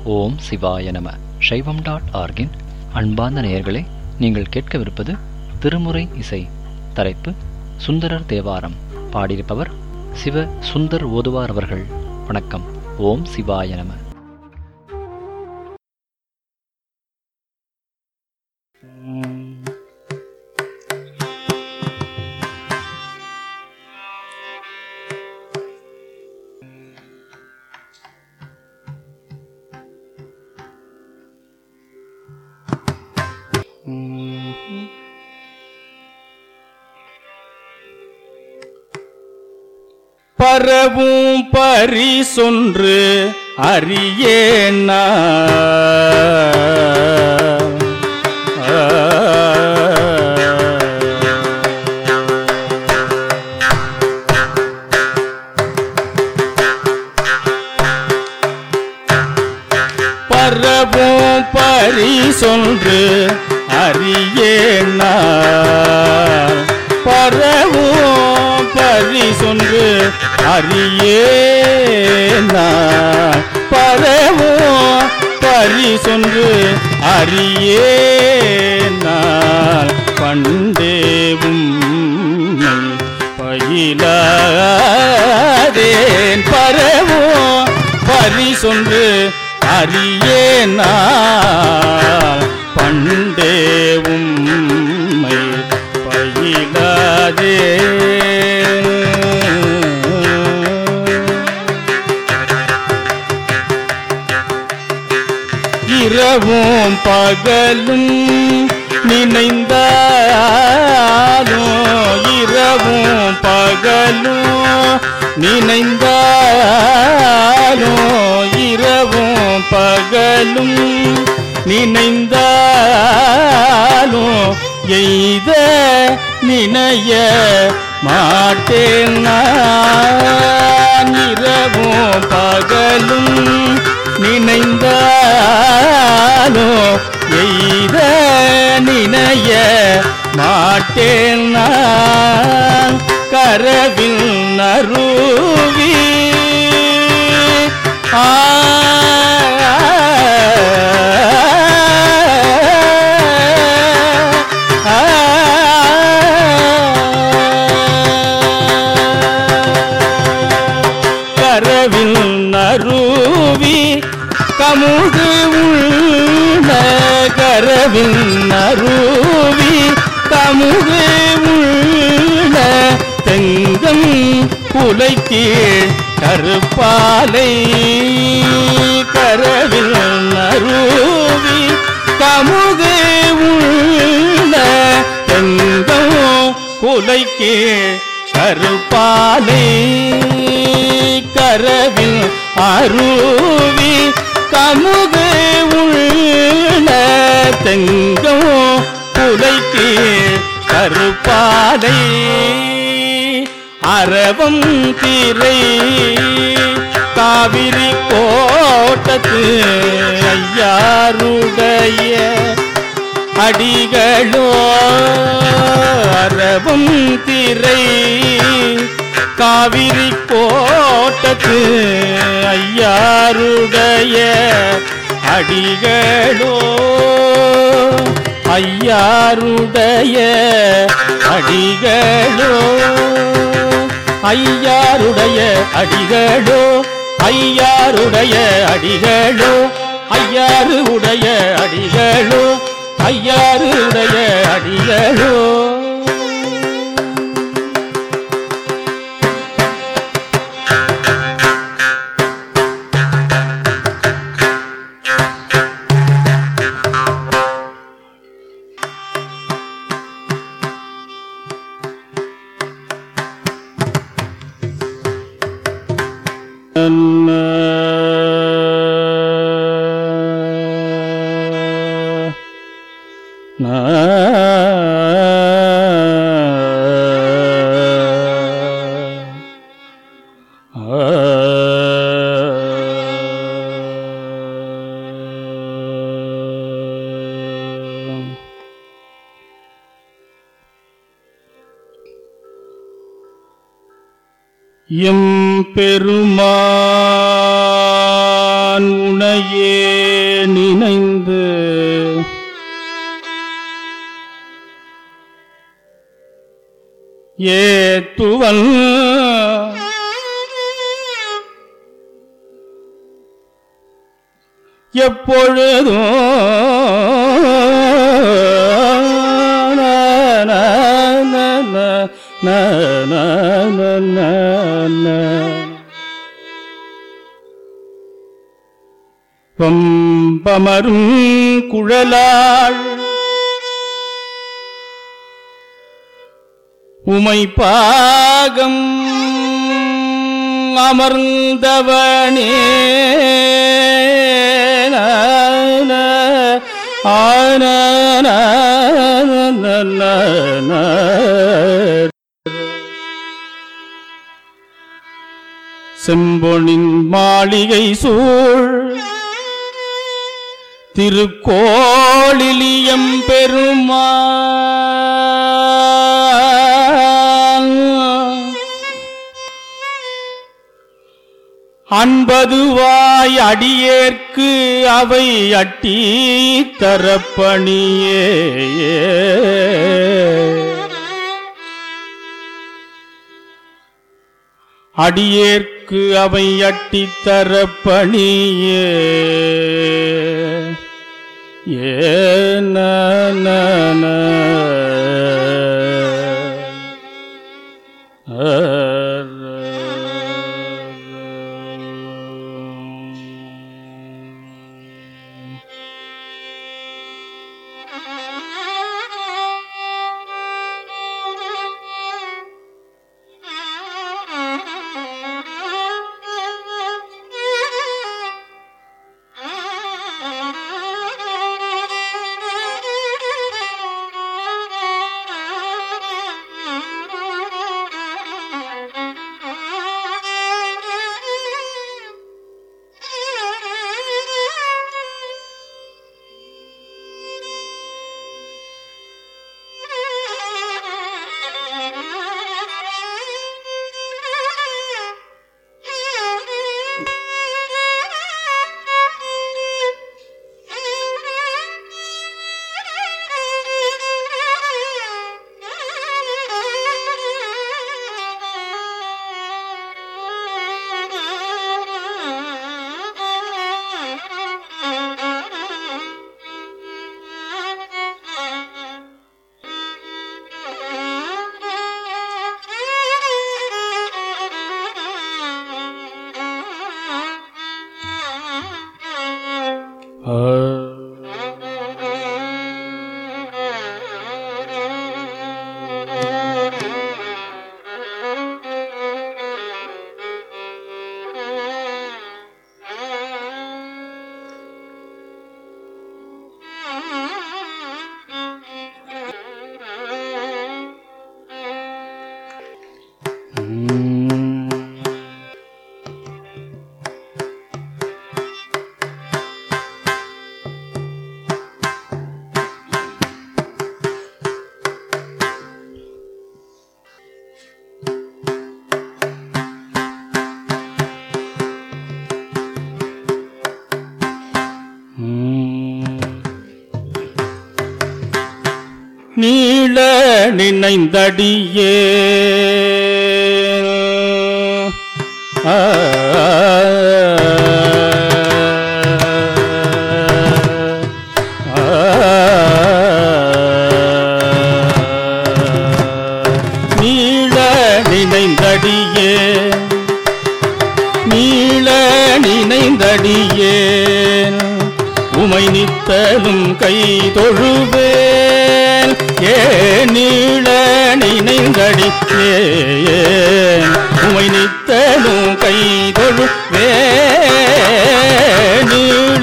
ஓம் சிவாய நம சைவம் டாட் ஆர்கின் அன்பார்ந்த நேயர்களே நீங்கள் கேட்கவிருப்பது திருமுறை இசை தலைப்பு சுந்தரர் தேவாரம் பாடியிருப்பவர் சிவ சுந்தர் ஓதுவார் அவர்கள் வணக்கம் ஓம் சிவாய நம பரவும் பரிசொன்று அறியேனா பரவும் பரிசொன்று அறியேனா பரவும் பரிசொன்று அறியேனா பரவும் பரிசொன்று அறியேனால் பண்டேவும் பயிலாதேன் பரவும் பரிசொன்று அறியேனால் பண்டே உம்மை பயிலாதே இரவும் பகலும் நினைந்தாலோ இரவும் பகலும் நினைந்தாலோ இரவும் பகலும் நினைந்தாலோ எய்த நினைய மாட்டேன் நான் இரவும் பகலும் நினைந்தாலோ எய்த நினைய மாட்டேன் நான் கரவில் நறுவி ஆ கரவில் நறுவி கமுகு உள்ள கரவில் நறுவி கமுகு உள்ள தெங்கம் புலைக்கீழ் கருப்பாலை கரவில் நறுவி கமுகு உள்ள தெங்கம் குலைக்கீழ் கருப்பாலை கரவில் அருவி கமுகு உள்ள தெங்கம் குலைக்கு கருப்பாலை அரவம் திரை காவிரி கோட்டத்து ஐயாருடைய அடிகளோ அரவும் திரை காவிரி கோட்டத்து ஐயாருடைய அடிகளோ ஐயாருடைய அடிகளோ ஐயாருடைய அடிகளோ ஐயாருடைய அடிகளோ ஐயாறு உடைய அடிகளோ ஐயாருடைய அடிகளோ எம் பெருமான் உனையே நினைந்து ஏத்துவன் எப்பொழுதும் பம்பமரும் குழலாள் உமை பாகம் அமர்ந்தவனே ஆன செம்பொனின் மாளிகை சூழ் திருக்கோளிலியம் பெருமான் அன்பதுவாய் அடியேற்கு அவை அட்டி தரப்பணியே அடியேற்கு அவை அட்டி தரப்பணியே ஏன நீள நினைந்தடியே ஆ, ஆ, நீள நினைந்தடியே நீள நினைந்தடியேன் உமை நித்தலும் கை தொழுவேன் ஏ நீள நினைந்தடியேன் உமை நித்தலும் கை தொழுவேன் நீள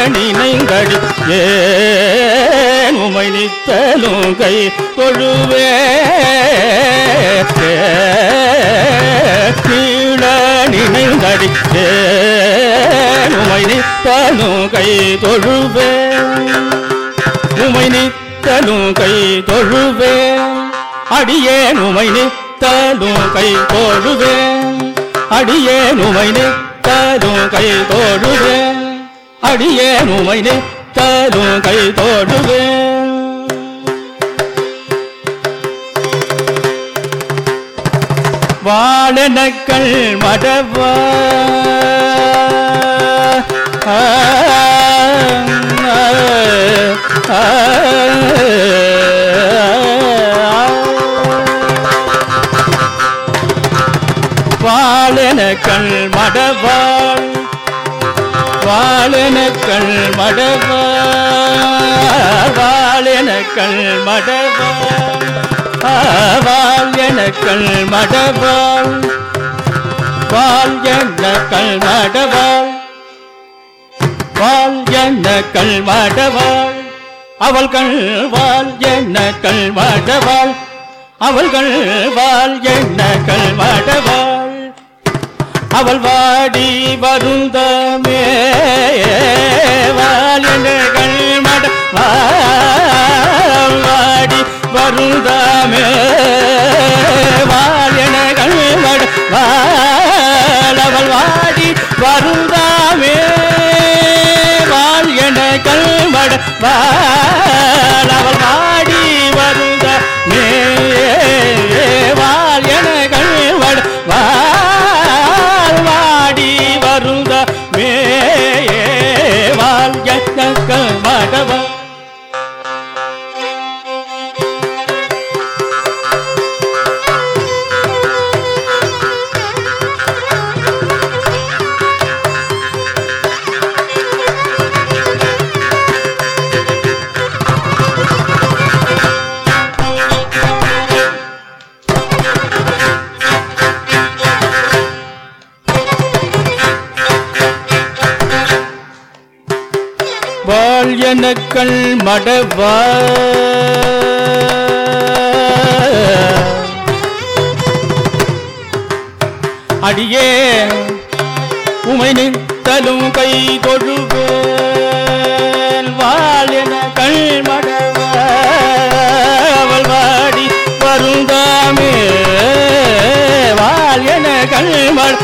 நினைந்தடியேன் உமை நித்தலும் கை தொழுவேன் நீள நினைந்தடித்தேன் உமை நித்தலும் கை தொழுவேன் உமை நித்தலும் கை தொழுவேன் அடியேன் உமை நித்தலும் கை தொழுவேன் அடியேன் உமை நித்தலும் கை தோடுவேன் அடியேன் உமை நித்தலும் கை தோடுவேன் வாழனக்கள் மடவா ஆ, ஆ, ஆ, வாழனக்கள் மடவாள் வாழனக்கள் மடவாள் வாழனக்கள் மடவாள் ஆவாள் எனக்கள் மடவாள் வாள் எனக்கள் மடவாள் வாள் எனக்கள் மடவாள் அவள்கள் வாள் எனக்கள் மடவாள் அவள்கள் வாள் எனக்கள் மடவாள் அவள் வாடி வருந்தமே வாலினகள் மட வாடி வருந்தமே வாலினகள் மட அவள் வாடி வருந்தாமே வால் எனகள் மட அவள் வாடி வருந்தமே வால் எனகள் மட வால் வாடி வருந்த மேவால் எனக்கள் மடவா வாழ் எனக்கள் மடவா அடியே உமை நித்தலும் கை தொழுவேன் வாழ் எனக்கள் மடவா அவள் வாடி வருந்தாமே வாழ் என கண்மள்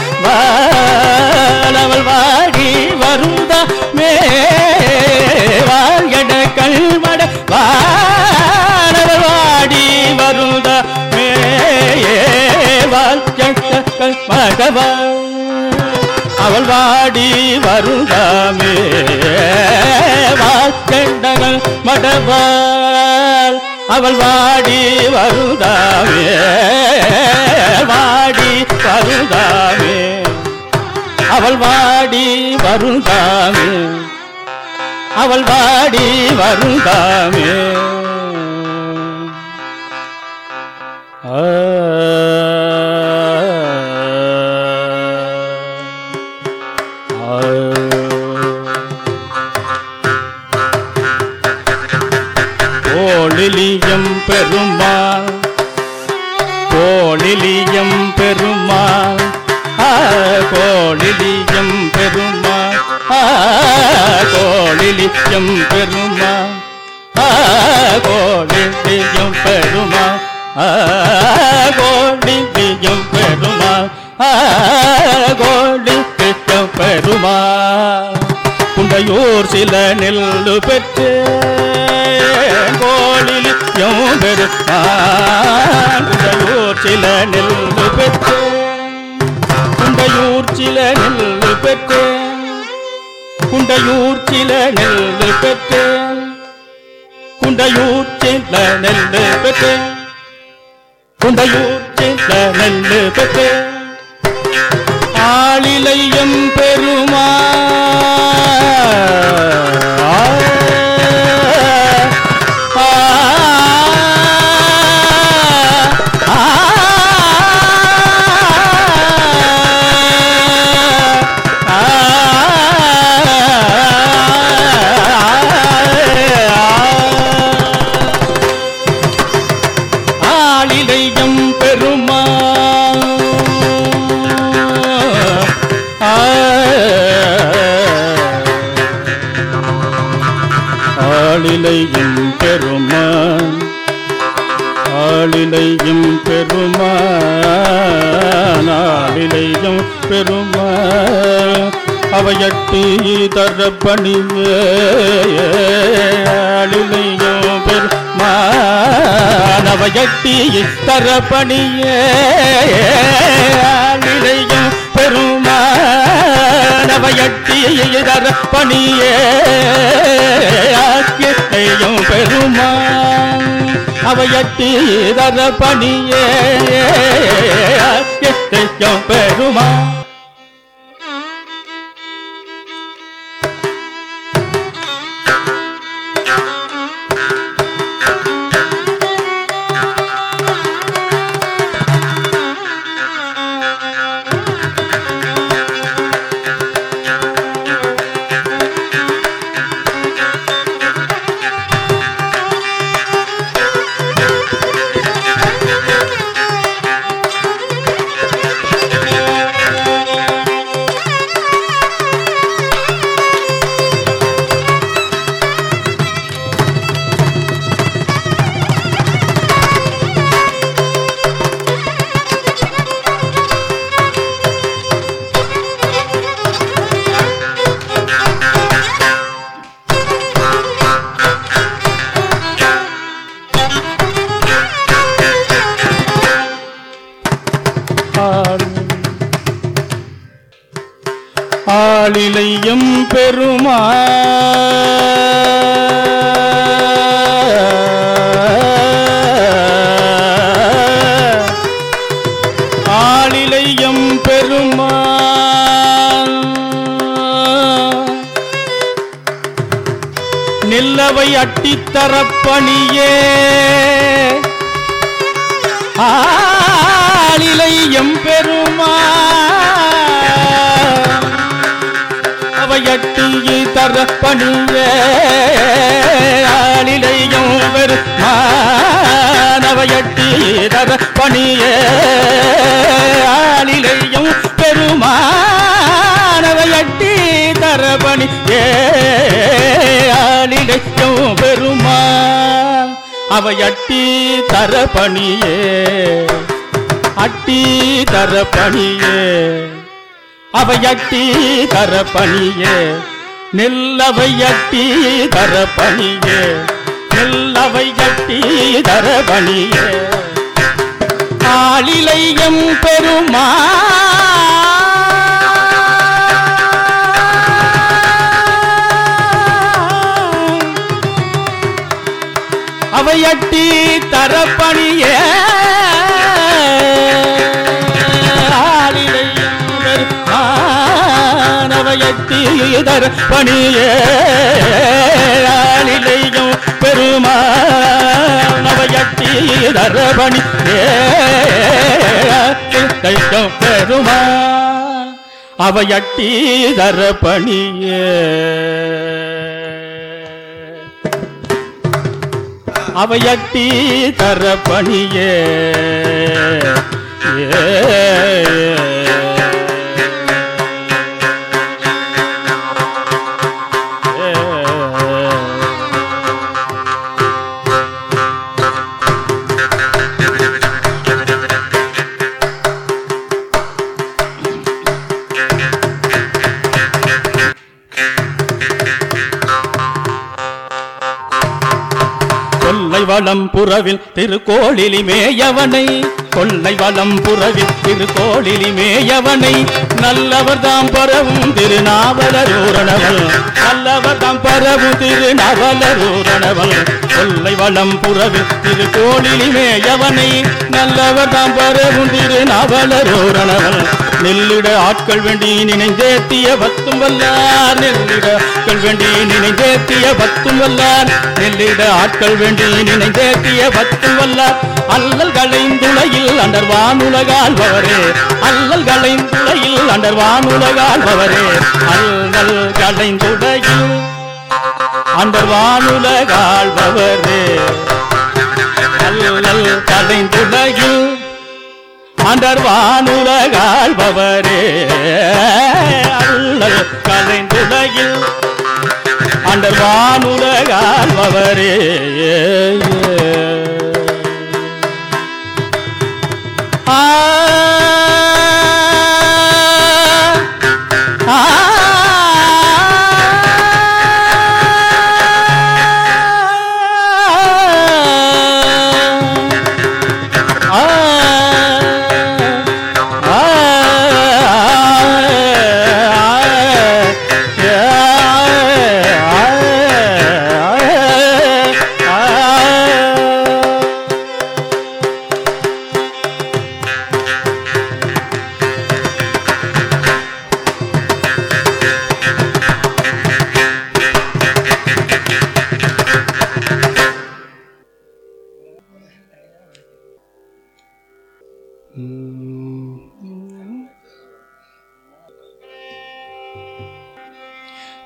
அவள் வாடி வருந்தாமே வாழ் என கண்மட வாழவள் வாடி வருந்தாமே வாழ் மடவா அவள் வாடி வருந்தாமே வாழ்க்கண்டங்கள் மடவாள் அவள் வாடி வருந்தாமே வாடி வருந்தாமே அவள் வாடி வருந்தாமே அவள் வாடி வருந்தாமே ஆ கோளிலியம் பெருமாள் கோளிலியம் பெருமாள் ஆ, கோளிலியம் பெருமாள் ஆ, கோளிலியம் பெருமாள் ஆ, கோளிலியம் பெருமாள் ஆ, கோளிலியம் பெருமாள் ஆ, கோளிலியம் பெருமாள் குண்டையூர் சில நெல்லு பெற்று கோளில் பெருமான் குண்டையூர் சில நெல்லு பெற்று குண்டையூர் சில நெல்லு பெற்று குண்டையூர் சில நெல்லு பெற்று குண்டையூர் சில நெல்லு பெற்று குண்டையூர் சில நெல்லு பெற்று ஆளிலையம் பெருமா ஆளிலையம் பெருமா ஆளிலையும் பெருமான் ஆ ஆளிலையும் பெருமானாளிலையும் பெருமா அவையட்டி தரப்பணியே ஆளிலையும் பெருமானவையட்டி தரப்பணியே ஆளிலையும் பெருமானவையட்டி தரப்பணியே ஆக்கியத்தையும் பெருமான் அவையட்டி தரப்பணியே ஆக்கியத்தையும் பெருமான் ஆள் ஆளிலையும் பெருமா ஆளிலையும் பெருமா நில்லவை அட்டித்தரப்பணியே ஆளிலை எம்பெருமா அவையட்டி தர பணியே ஆளிலையும் பெருமானவையட்டி தர பணியே ஆளிலையும் பெருமானவையட்டி தர பணியே ஆளிலையும் பெருமான் அவையட்டி தர பணியே அட்டி தர பணியே அவையட்டி தர பணியே நெல்லவையட்டி தர பணியே நெல்லவையட்டி தர பணியே ஆளிலையம் பெருமா அவையட்டி தரப்பணியே ஆளிலையட்டி தரப்பணியே ஆளிலையும் பெருமானவையட்டி தரப்பணியே பெருமா அவையட்டி தரப்பணியே அவையட்டி தர பணியே கொல்லை வளம் புறவில் திருக்கோளிலி மேயவனை கொல்லை வளம் புறவில் திருக்கோளிலி மேயவனை நல்லவர் தாம் பரவும் திருநாவலரூரணவள் நல்லவர் தாம் பரவும் திருநாவலரூரணவள் கொல்லை வளம் புறவில் திருக்கோளிலி மேயவனை நல்லவர் தாம் பரவும் திருநாவலரூரணவள் நெல்லிட ஆட்கள் வேண்டி நினைந்தேத்திய பத்தும் வல்லார் நெல்லிட ஆட்கள் வேண்டி நினைந்தேத்திய பத்தும் வல்லார் நெல்லிட ஆட்கள் வேண்டி நினைந்தேத்திய பத்தும் வல்லார் அல்லல் களைந்துளையில் அண்டர் வானுலகால் பவரே அல்லல் களைந்துளையில் அண்டர் வானுலகால் பவரே அல்லல் களைந்துளையில் அண்டர் வானுலகால் பவரே அல்லல் களைந்துளையில் அண்டர் வானுலகாழ்பவரே அல்லல் கலைந்துலகில் அண்டர் வானுலகாழ்பவரே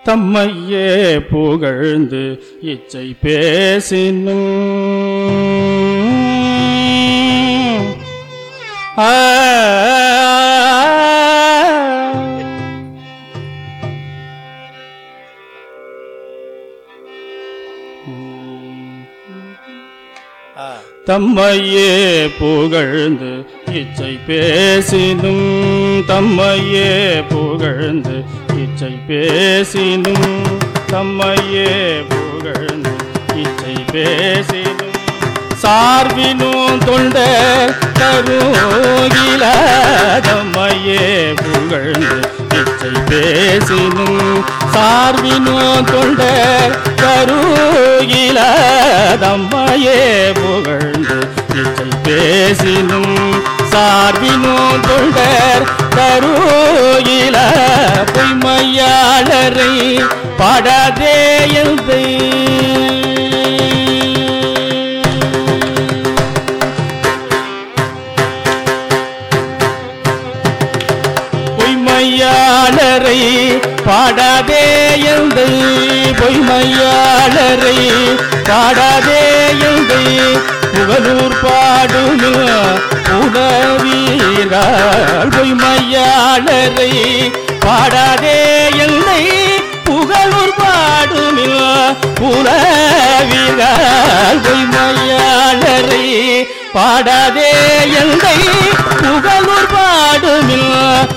தம்மையே புகழ்ந்து இச்சை பேசினும் ஆ தம்மையே புகழ்ந்து இச்சை பேசினும் தம்மையே புகழ்ந்து இச்சை பேசினும் தம்மையே புகழ்ந்து இச்சை பேசினும் சார்பினும் தொண்ட தருகில தம்மையே புகழ்ந்து இச்சை பேசினும் சார்பினும் தொண்ட கருகில தம்மையே புகழ்ந்து இச்சை பேசினும் சார்பினும் தொண்டர் கருகில பொய்மையாளரை பாடாதே எழுதை பொய்மையாளரை பாடாதே எழுதை பொய்மையாளரை பாடாதே எழுதை புகழூர் பாடுமில் உணவீரால் பொய்மையாளரை பாடாதே எழுதை புகழூர் பாடுமில் புலவீரால் பொய்மையாளரை பாடாதே எந்தை புகழூர் பாடுமில்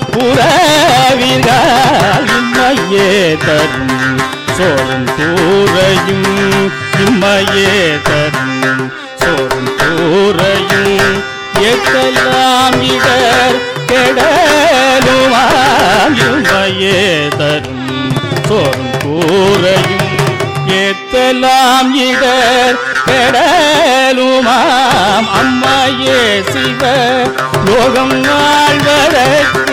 புறவீர்கள் இம்மையே தரும் சோறும் கூரையும் இம்மையே தரும் சோறும் கூரையும் எட்டெல்லாம் இடர் கெடலுமாம் இம்மையே தரும் சோறும் கூரையும் ஏத்தலாம் இடர் பெடலுமாம் அம்மையே சிவ லோகம் வாழ்வதற்கு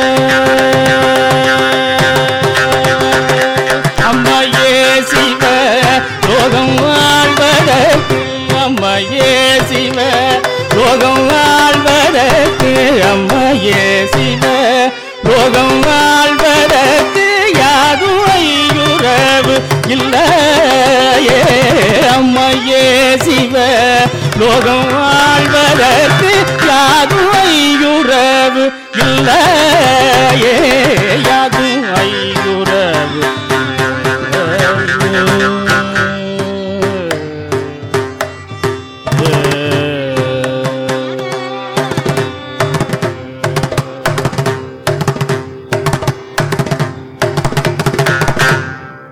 அம்மையே சிவ லோகம் வாழ்வதற்கு அம்மையே சிவ லோகம் வாழ்வதற்கு அம்மையே சிவ லோகம் வாழ்வதற்கு யாதுவையுறவு இல்லையே அம்மையே சிவ லோகம் வாழ்வதற்கு யாதுவையுறவு இல்லையே யாது